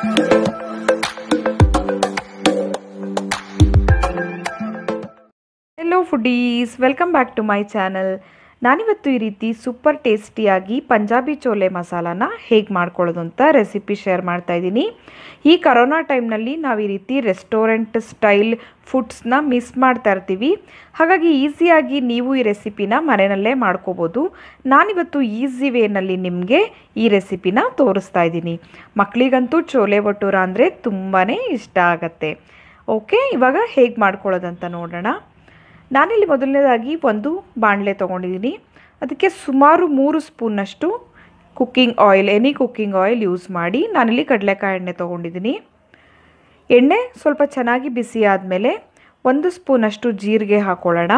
hello foodies welcome back to my channel ನಾನಿವತ್ತು ಈ ರೀತಿ ಸೂಪರ್ ಟೇಸ್ಟಿಯಾಗಿ ಪಂಜಾಬಿ ಚೋಲೆ ಮಸಾಲಾನ ಹೇಗೆ ಮಾಡ್ಕೊಳ್ಳೋದು ಅಂತ ರೆಸಿಪಿ ಶೇರ್ ಮಾಡ್ತಾ ಇದ್ದೀನಿ ಈ ಕರೋನಾ ಟೈಮ್ನಲ್ಲಿ ನಾವು ಈ ರೀತಿ ರೆಸ್ಟೋರೆಂಟ್ ಸ್ಟೈಲ್ ಫುಡ್ಸ್ನ ಮಿಸ್ ಮಾಡ್ತಾ ಇರ್ತೀವಿ ಹಾಗಾಗಿ ಈಸಿಯಾಗಿ ನೀವು ಈ ರೆಸಿಪಿನ ಮನೆಯಲ್ಲೇ ಮಾಡ್ಕೋಬೋದು ನಾನಿವತ್ತು ಈಸಿ ವೇನಲ್ಲಿ ನಿಮಗೆ ಈ ರೆಸಿಪಿನ ತೋರಿಸ್ತಾ ಇದ್ದೀನಿ ಮಕ್ಕಳಿಗಂತೂ ಚೋಲೆ ಭಟೂರ ಅಂದರೆ ತುಂಬಾ ಇಷ್ಟ ಆಗತ್ತೆ ಓಕೆ ಇವಾಗ ಹೇಗೆ ಮಾಡ್ಕೊಳ್ಳೋದಂತ ನೋಡೋಣ ನಾನಿಲ್ಲಿ ಮೊದಲನೇದಾಗಿ ಒಂದು ಬಾಣಲೆ ತೊಗೊಂಡಿದ್ದೀನಿ ಅದಕ್ಕೆ ಸುಮಾರು ಮೂರು ಸ್ಪೂನ್ನಷ್ಟು cooking oil any cooking oil use ಮಾಡಿ ನಾನಿಲ್ಲಿ ಕಡಲೆಕಾಯಿ ಎಣ್ಣೆ ತೊಗೊಂಡಿದ್ದೀನಿ ಎಣ್ಣೆ ಸ್ವಲ್ಪ ಚೆನ್ನಾಗಿ ಬಿಸಿ ಆದಮೇಲೆ ಒಂದು ಸ್ಪೂನಷ್ಟು ಜೀರಿಗೆ ಹಾಕೊಳ್ಳೋಣ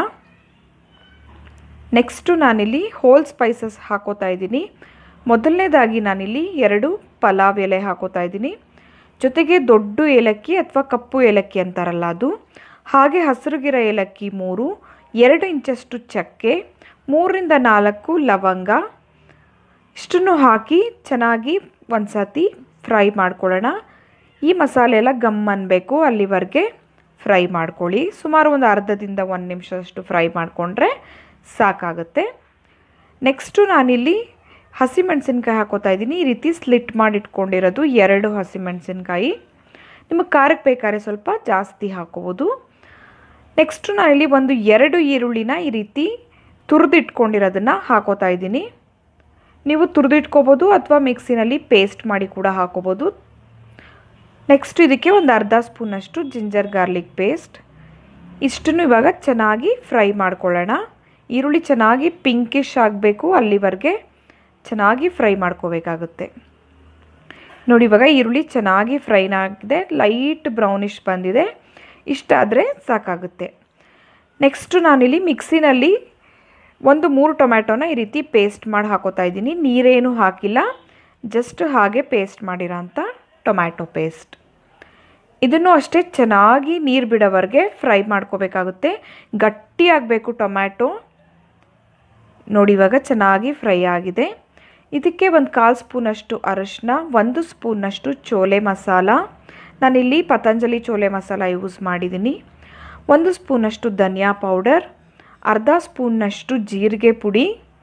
ನೆಕ್ಸ್ಟು ನಾನಿಲ್ಲಿ ಹೋಲ್ ಸ್ಪೈಸಸ್ ಹಾಕೋತಾ ಇದ್ದೀನಿ ಮೊದಲನೇದಾಗಿ ನಾನಿಲ್ಲಿ ಎರಡು ಪಲಾವ್ ಎಲೆ ಹಾಕೋತಾ ಇದ್ದೀನಿ ಜೊತೆಗೆ ದೊಡ್ಡ ಏಲಕ್ಕಿ ಅಥವಾ ಕಪ್ಪು ಏಲಕ್ಕಿ ಅಂತಾರಲ್ಲ ಅದು ಹಾಗೆ ಹಸಿರುಗಿರ ಏಲಕ್ಕಿ ಮೂರು ಎರಡು ಇಂಚಷ್ಟು ಚಕ್ಕೆ ಮೂರರಿಂದ ನಾಲ್ಕು ಲವಂಗ ಇಷ್ಟನ್ನು ಹಾಕಿ ಚೆನ್ನಾಗಿ ಒಂದು ಸತಿ ಫ್ರೈ ಮಾಡ್ಕೊಳ್ಳೋಣ ಈ ಮಸಾಲೆ ಎಲ್ಲ ಗಮ್ ಅನ್ನಬೇಕು ಅಲ್ಲಿವರೆಗೆ ಫ್ರೈ ಮಾಡ್ಕೊಳ್ಳಿ ಸುಮಾರು ಒಂದು ಅರ್ಧದಿಂದ ಒಂದು ನಿಮಿಷದಷ್ಟು ಫ್ರೈ ಮಾಡಿಕೊಂಡ್ರೆ ಸಾಕಾಗುತ್ತೆ ನೆಕ್ಸ್ಟು ನಾನಿಲ್ಲಿ ಹಸಿಮೆಣಸಿನ್ಕಾಯಿ ಹಾಕೋತಾ ಇದ್ದೀನಿ ಈ ರೀತಿ ಸ್ಲಿಟ್ ಮಾಡಿ ಇಟ್ಕೊಂಡಿರೋದು ಎರಡು ಹಸಿಮೆಣಸಿನ್ಕಾಯಿ ನಿಮಗೆ ಖಾರಕ್ಕೆ ಬೇಕಾದ್ರೆ ಸ್ವಲ್ಪ ಜಾಸ್ತಿ ಹಾಕೋಬೋದು ನೆಕ್ಸ್ಟು ನಾನಿಲ್ಲಿ ಒಂದು ಎರಡು ಈರುಳ್ಳಿನ ಈ ರೀತಿ ತುರಿದಿಟ್ಕೊಂಡಿರೋದನ್ನು ಹಾಕೋತಾ ಇದ್ದೀನಿ ನೀವು ತುರಿದಿಟ್ಕೋಬೋದು ಅಥವಾ ಮಿಕ್ಸಿನಲ್ಲಿ ಪೇಸ್ಟ್ ಮಾಡಿ ಕೂಡ ಹಾಕೋಬೋದು ನೆಕ್ಸ್ಟ್ ಇದಕ್ಕೆ ಒಂದು ಅರ್ಧ ಸ್ಪೂನಷ್ಟು ಜಿಂಜರ್ ಗಾರ್ಲಿಕ್ ಪೇಸ್ಟ್ ಇಷ್ಟನ್ನು ಇವಾಗ ಚೆನ್ನಾಗಿ ಫ್ರೈ ಮಾಡ್ಕೊಳ್ಳೋಣ ಈರುಳ್ಳಿ ಚೆನ್ನಾಗಿ ಪಿಂಕಿಶ್ ಆಗಬೇಕು ಅಲ್ಲಿವರೆಗೆ ಚೆನ್ನಾಗಿ ಫ್ರೈ ಮಾಡ್ಕೋಬೇಕಾಗುತ್ತೆ ನೋಡಿ ಇವಾಗ ಈರುಳ್ಳಿ ಚೆನ್ನಾಗಿ ಫ್ರೈನ್ ಆಗಿದೆ ಲೈಟ್ ಬ್ರೌನಿಶ್ ಬಂದಿದೆ ಇಷ್ಟಾದರೆ ಸಾಕಾಗುತ್ತೆ ನೆಕ್ಸ್ಟು ನಾನಿಲ್ಲಿ ಮಿಕ್ಸಿನಲ್ಲಿ ಒಂದು ಮೂರು ಟೊಮ್ಯಾಟೊನ ಈ ರೀತಿ ಪೇಸ್ಟ್ ಮಾಡಿ ಹಾಕೋತಾ ಇದ್ದೀನಿ ನೀರೇನು ಹಾಕಿಲ್ಲ ಜಸ್ಟ್ ಹಾಗೆ ಪೇಸ್ಟ್ ಮಾಡಿರೋ ಅಂಥ ಟೊಮ್ಯಾಟೊ ಪೇಸ್ಟ್ ಇದನ್ನು ಅಷ್ಟೇ ಚೆನ್ನಾಗಿ ನೀರು ಬಿಡೋವರೆಗೆ ಫ್ರೈ ಮಾಡ್ಕೋಬೇಕಾಗುತ್ತೆ ಗಟ್ಟಿಯಾಗಬೇಕು ಟೊಮ್ಯಾಟೊ ನೋಡಿ ಇವಾಗ ಚೆನ್ನಾಗಿ ಫ್ರೈ ಆಗಿದೆ ಇದಕ್ಕೆ ಒಂದು ಕಾಲು ಸ್ಪೂನಷ್ಟು ಅರಶಿನ ಒಂದು ಸ್ಪೂನಷ್ಟು ಚೋಲೆ ಮಸಾಲ ನಾನಿಲ್ಲಿ ಪತಂಜಲಿ ಚೋಲೆ ಮಸಾಲ ಯೂಸ್ ಮಾಡಿದ್ದೀನಿ ಒಂದು ಸ್ಪೂನಷ್ಟು ಧನಿಯಾ ಪೌಡರ್ ಅರ್ಧ ಸ್ಪೂನ್ನಷ್ಟು ಜೀರಿಗೆ ಪುಡಿ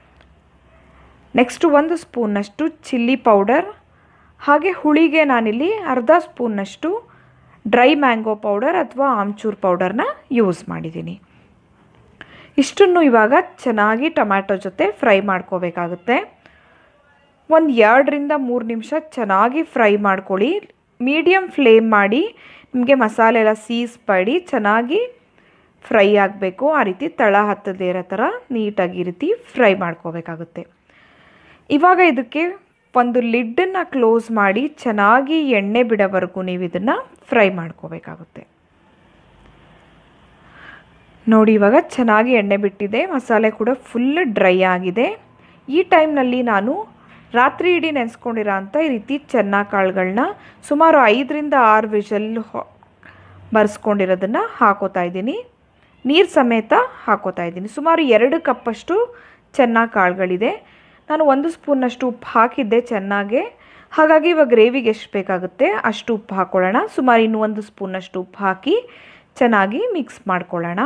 ನೆಕ್ಸ್ಟು ಒಂದು ಸ್ಪೂನ್ನಷ್ಟು ಚಿಲ್ಲಿ ಪೌಡರ್ ಹಾಗೆ ಹುಳಿಗೆ ನಾನಿಲ್ಲಿ ಅರ್ಧ ಸ್ಪೂನ್ನಷ್ಟು ಡ್ರೈ ಮ್ಯಾಂಗೋ ಪೌಡರ್ ಅಥವಾ ಆಮ್ಚೂರ್ ಪೌಡರ್ನ ಯೂಸ್ ಮಾಡಿದ್ದೀನಿ ಇಷ್ಟನ್ನು ಇವಾಗ ಚೆನ್ನಾಗಿ ಟೊಮ್ಯಾಟೊ ಜೊತೆ ಫ್ರೈ ಮಾಡ್ಕೋಬೇಕಾಗುತ್ತೆ ಒಂದು ಎರಡರಿಂದ ಮೂರು ನಿಮಿಷ ಚೆನ್ನಾಗಿ ಫ್ರೈ ಮಾಡ್ಕೊಳ್ಳಿ ಮೀಡಿಯಮ್ ಫ್ಲೇಮ್ ಮಾಡಿ ನಿಮಗೆ ಮಸಾಲೆ ಎಲ್ಲ ಸೀಸ್ಪಡಿ ಚೆನ್ನಾಗಿ ಫ್ರೈ ಆಗಬೇಕು ಆ ರೀತಿ ತಳ ಹತ್ತದೇ ಇರೋ ಥರ ನೀಟಾಗಿ ಈ ರೀತಿ ಫ್ರೈ ಮಾಡ್ಕೋಬೇಕಾಗುತ್ತೆ ಇವಾಗ ಇದಕ್ಕೆ ಒಂದು ಲಿಡ್ಡನ್ನು ಕ್ಲೋಸ್ ಮಾಡಿ ಚೆನ್ನಾಗಿ ಎಣ್ಣೆ ಬಿಡೋವರೆಗೂ ನೀವು ಇದನ್ನು ಫ್ರೈ ಮಾಡ್ಕೋಬೇಕಾಗುತ್ತೆ ನೋಡಿ ಇವಾಗ ಚೆನ್ನಾಗಿ ಎಣ್ಣೆ ಬಿಟ್ಟಿದೆ ಮಸಾಲೆ ಕೂಡ ಫುಲ್ ಡ್ರೈ ಆಗಿದೆ ಈ ಟೈಮ್ನಲ್ಲಿ ನಾನು ರಾತ್ರಿ ಇಡೀ ನೆನೆಸ್ಕೊಂಡಿರೋ ಅಂಥ ಈ ರೀತಿ ಚೆನ್ನ ಕಾಳುಗಳನ್ನ ಸುಮಾರು ಐದರಿಂದ ಆರು ವಿಷಲ್ ಬರ್ಸ್ಕೊಂಡಿರೋದನ್ನು ಹಾಕೋತಾ ಇದ್ದೀನಿ ನೀರು ಸಮೇತ ಹಾಕೋತಾ ಇದ್ದೀನಿ ಸುಮಾರು ಎರಡು ಕಪ್ಪಷ್ಟು ಚೆನ್ನ ಕಾಳುಗಳಿದೆ ನಾನು ಒಂದು ಸ್ಪೂನಷ್ಟು ಉಪ್ಪು ಹಾಕಿದ್ದೆ ಚೆನ್ನಾಗೆ ಹಾಗಾಗಿ ಇವಾಗ ಗ್ರೇವಿಗೆ ಎಷ್ಟು ಬೇಕಾಗುತ್ತೆ ಅಷ್ಟು ಉಪ್ಪು ಹಾಕ್ಕೊಳ್ಳೋಣ ಸುಮಾರು ಇನ್ನೂ ಒಂದು ಸ್ಪೂನಷ್ಟು ಉಪ್ಪು ಹಾಕಿ ಚೆನ್ನಾಗಿ ಮಿಕ್ಸ್ ಮಾಡ್ಕೊಳ್ಳೋಣ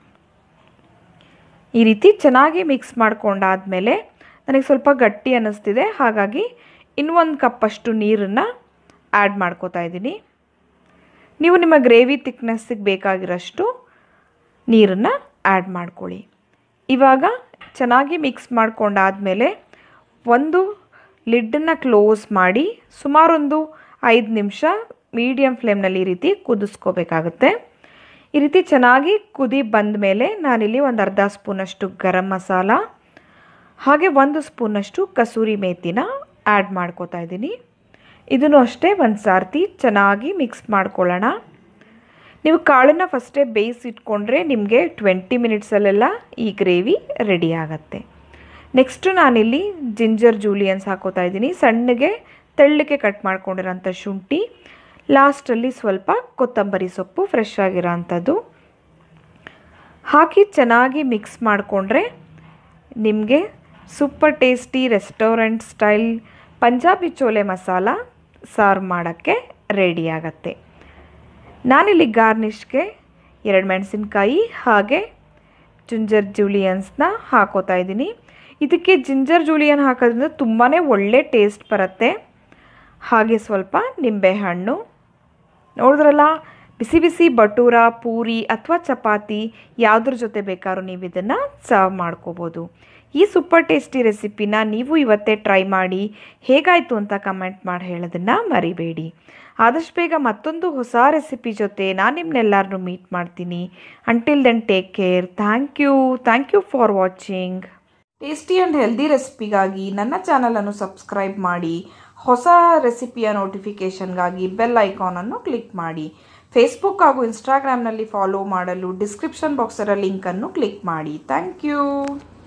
ಈ ರೀತಿ ಚೆನ್ನಾಗಿ ಮಿಕ್ಸ್ ಮಾಡ್ಕೊಂಡಾದಮೇಲೆ ನನಗೆ ಸ್ವಲ್ಪ ಗಟ್ಟಿ ಅನ್ನಿಸ್ತಿದೆ ಹಾಗಾಗಿ ಇನ್ನೊಂದು ಕಪ್ಪಷ್ಟು ನೀರನ್ನು ಆ್ಯಡ್ ಮಾಡ್ಕೋತಾ ಇದ್ದೀನಿ ನೀವು ನಿಮ್ಮ ಗ್ರೇವಿ ತಿಕ್ನೆಸ್ಸಿಗೆ ಬೇಕಾಗಿರೋಷ್ಟು ನೀರನ್ನು ಆ್ಯಡ್ ಮಾಡ್ಕೊಳ್ಳಿ ಇವಾಗ ಚೆನ್ನಾಗಿ ಮಿಕ್ಸ್ ಮಾಡ್ಕೊಂಡಾದಮೇಲೆ ಒಂದು ಲಿಡ್ಡನ್ನು ಕ್ಲೋಸ್ ಮಾಡಿ ಸುಮಾರೊಂದು ಐದು ನಿಮಿಷ ಮೀಡಿಯಮ್ ಫ್ಲೇಮ್ನಲ್ಲಿ ಈ ರೀತಿ ಕುದಿಸ್ಕೋಬೇಕಾಗುತ್ತೆ ಈ ರೀತಿ ಚೆನ್ನಾಗಿ ಕುದಿ ಬಂದ ಮೇಲೆ ನಾನಿಲ್ಲಿ ಒಂದು ಅರ್ಧ ಸ್ಪೂನಷ್ಟು ಗರಂ ಮಸಾಲ ಹಾಗೆ ಒಂದು ಸ್ಪೂನಷ್ಟು ಕಸೂರಿ ಮೇಥಿನ ಆ್ಯಡ್ ಮಾಡ್ಕೋತಾ ಇದ್ದೀನಿ ಇದನ್ನು ಅಷ್ಟೇ ಒಂದು ಸಾರ್ತಿ ಚೆನ್ನಾಗಿ ಮಿಕ್ಸ್ ಮಾಡ್ಕೊಳ್ಳೋಣ ನೀವು ಕಾಳನ್ನು ಫಸ್ಟೇ ಬೇಯಿಸಿಟ್ಕೊಂಡ್ರೆ ನಿಮಗೆ ಟ್ವೆಂಟಿ ಮಿನಿಟ್ಸಲ್ಲೆಲ್ಲ ಈ ಗ್ರೇವಿ ರೆಡಿ ಆಗುತ್ತೆ ನೆಕ್ಸ್ಟು ನಾನಿಲ್ಲಿ ಜಿಂಜರ್ ಜೂಲಿಯನ್ಸ್ ಹಾಕೋತಾ ಇದ್ದೀನಿ ಸಣ್ಣಗೆ ತೆಳ್ಳಗೆ ಕಟ್ ಮಾಡ್ಕೊಂಡಿರೋಂಥ ಶುಂಠಿ ಲಾಸ್ಟಲ್ಲಿ ಸ್ವಲ್ಪ ಕೊತ್ತಂಬರಿ ಸೊಪ್ಪು ಫ್ರೆಶ್ ಆಗಿರೋ ಅಂಥದ್ದು ಹಾಕಿ ಚೆನ್ನಾಗಿ ಮಿಕ್ಸ್ ಮಾಡಿಕೊಂಡ್ರೆ ನಿಮಗೆ super tasty restaurant style Punjabi chole masala serve ಮಾಡೋಕ್ಕೆ ರೆಡಿ ಆಗತ್ತೆ ನಾನಿಲ್ಲಿ ಗಾರ್ನಿಷ್ಗೆ ಎರಡು ಮೆಣಸಿನ್ಕಾಯಿ ಹಾಗೆ ಜಿಂಜರ್ ಜೂಲಿಯನ್ಸ್ನ ಹಾಕೋತಾ ಇದ್ದೀನಿ ಇದಕ್ಕೆ ಜಿಂಜರ್ ಜೂಲಿಯನ್ ಹಾಕೋದ್ರಿಂದ ತುಂಬಾ ಒಳ್ಳೆ ಟೇಸ್ಟ್ ಬರುತ್ತೆ ಹಾಗೆ ಸ್ವಲ್ಪ ನಿಂಬೆಹಣ್ಣು ನೋಡಿದ್ರಲ್ಲ ಬಿಸಿ ಬಿಸಿ ಬಟೂರ ಪೂರಿ ಅಥವಾ ಚಪಾತಿ ಯಾವುದ್ರ ಜೊತೆ ಬೇಕಾದ್ರೂ ನೀವು ಇದನ್ನು ಸರ್ವ್ ಮಾಡ್ಕೋಬೋದು ಈ ಸೂಪರ್ ಟೇಸ್ಟಿ ರೆಸಿಪಿನ ನೀವು ಇವತ್ತೇ ಟ್ರೈ ಮಾಡಿ ಹೇಗಾಯಿತು ಅಂತ ಕಮೆಂಟ್ ಮಾಡಿ ಹೇಳೋದನ್ನು ಮರಿಬೇಡಿ ಆದಷ್ಟು ಬೇಗ ಮತ್ತೊಂದು ಹೊಸ ರೆಸಿಪಿ ಜೊತೆ ನಾನು ನಿಮ್ಮನ್ನೆಲ್ಲರನ್ನೂ ಮೀಟ್ ಮಾಡ್ತೀನಿ until then take care thank you thank you for watching tasty and healthy ರೆಸಿಪಿಗಾಗಿ ನನ್ನ ಚಾನಲನ್ನು ಸಬ್ಸ್ಕ್ರೈಬ್ ಮಾಡಿ ಹೊಸ ರೆಸಿಪಿಯ ನೋಟಿಫಿಕೇಷನ್ಗಾಗಿ ಬೆಲ್ ಐಕಾನನ್ನು ಕ್ಲಿಕ್ ಮಾಡಿ ಫೇಸ್ಬುಕ್ ಹಾಗೂ ಇನ್ಸ್ಟಾಗ್ರಾಮ್ನಲ್ಲಿ ಫಾಲೋ ಮಾಡಲು ಡಿಸ್ಕ್ರಿಪ್ಷನ್ ಬಾಕ್ಸರ ಲಿಂಕನ್ನು ಕ್ಲಿಕ್ ಮಾಡಿ ಥ್ಯಾಂಕ್ ಯು